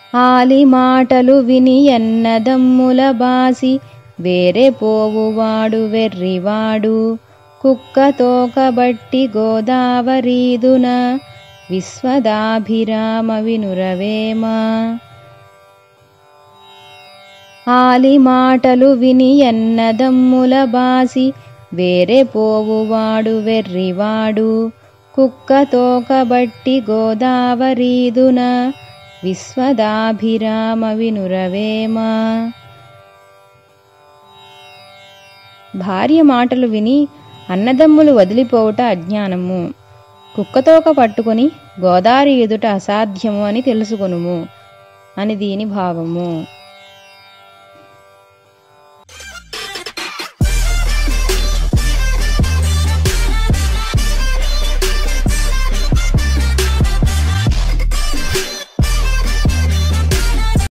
ఆలి మాటలు విని ఎన్నదమ్ముల బాసి వేరే పోవువాడు వెర్రివాడు కుక్క తోకబట్టి గోదావరీదున విశ్వదాభిరామ వినురవేమ ఆలి మాటలు విని ఎన్నదమ్ముల బాసి వేరే పోవువాడు వెర్రివాడు కుక్క తోకబట్టి గోదావరీదున విశ్వదాభిరామ వినురవేమ భార్య మాటలు విని అన్నదమ్ములు వదిలిపోవుట అజ్ఞానము కుక్కతోక పట్టుకుని గోదారి ఎదుట అసాధ్యము అని తెలుసుకొనుము అని దీని భావము